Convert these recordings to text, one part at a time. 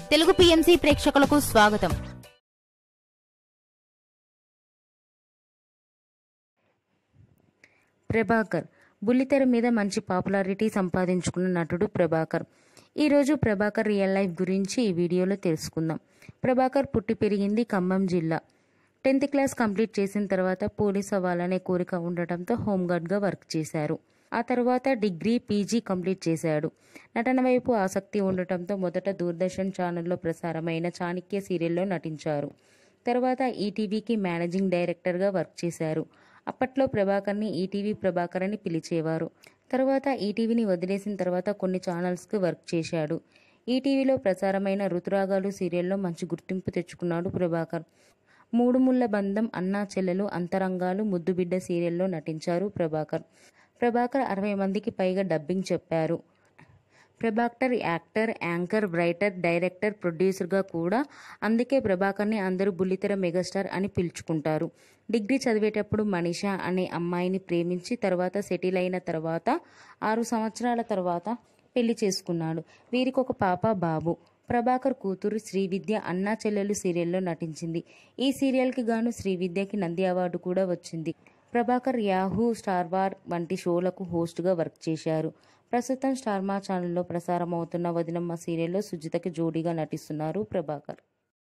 Telugu PMC ప్రేక్షకులకు స్వాగతం ప్రభాకర్ బుల్లితెర మీద మంచి పాపులారిటీ సంపాదించుకున్న నటుడు ప్రభాకర్ ఈరోజు ప్రభాకర్ రియల్ లైఫ్ గురించి ఈ వీడియోలో తెలుసుకుందాం ప్రభాకర్ పుట్టి పెరిగింది ఖమ్మం జిల్లా టెన్త్ క్లాస్ కంప్లీట్ చేసిన తర్వాత పోలీస్ అవ్వాలనే కోరిక ఉండటంతో హోంగార్డ్గా వర్క్ చేశారు ఆ తర్వాత డిగ్రీ పీజీ కంప్లీట్ చేశాడు నటన వైపు ఆసక్తి ఉండటంతో మొదట దూరదర్శన్ ఛానల్లో ప్రసారమైన చాణక్య సీరియల్లో నటించారు తర్వాత ఈటీవీకి మేనేజింగ్ డైరెక్టర్గా వర్క్ చేశారు అప్పట్లో ప్రభాకర్ని ఈటీవీ ప్రభాకర్ అని పిలిచేవారు తర్వాత ఈటీవీని వదిలేసిన తర్వాత కొన్ని ఛానల్స్కి వర్క్ చేశాడు ఈటీవీలో ప్రసారమైన ఋతురాగాలు సీరియల్లో మంచి గుర్తింపు తెచ్చుకున్నాడు ప్రభాకర్ మూడు ముళ్ళ బంధం అన్నా చెల్లెలు అంతరంగాలు ముద్దుబిడ్డ సీరియల్లో నటించారు ప్రభాకర్ ప్రభాకర్ అరవై మందికి పైగా డబ్బింగ్ చెప్పారు Prabhakar actor anchor writer director ప్రొడ్యూసర్గా కూడా అందుకే ప్రభాకర్ని అందరూ బుల్లితెర మెగాస్టార్ అని పిలుచుకుంటారు డిగ్రీ చదివేటప్పుడు మనీషా అనే అమ్మాయిని ప్రేమించి తర్వాత సెటిల్ అయిన తర్వాత ఆరు సంవత్సరాల తర్వాత పెళ్లి చేసుకున్నాడు వీరికి ఒక పాప బాబు ప్రభాకర్ కూతురు శ్రీవిద్య అన్నా చెల్లెలు సీరియల్లో నటించింది ఈ సీరియల్కి గాను శ్రీవిద్యకి నంది అవార్డు కూడా వచ్చింది ప్రభాకర్ యాహూ స్టార్ వార్ వంటి షోలకు హోస్ట్గా వర్క్ చేశారు ప్రస్తుతం స్టార్ మా ఛానల్లో ప్రసారం అవుతున్న వదినమ్మ సీరియల్లో సుజితకి జోడీగా నటిస్తున్నారు ప్రభాకర్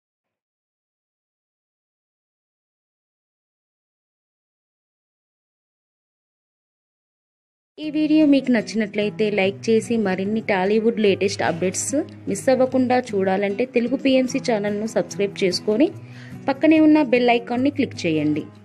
ఈ వీడియో మీకు నచ్చినట్లయితే లైక్ చేసి మరిన్ని టాలీవుడ్ లేటెస్ట్ అప్డేట్స్ మిస్ అవ్వకుండా చూడాలంటే తెలుగు పిఎంసి ఛానల్ను సబ్స్క్రైబ్ చేసుకొని పక్కనే ఉన్న బెల్ ఐకాన్ని క్లిక్ చేయండి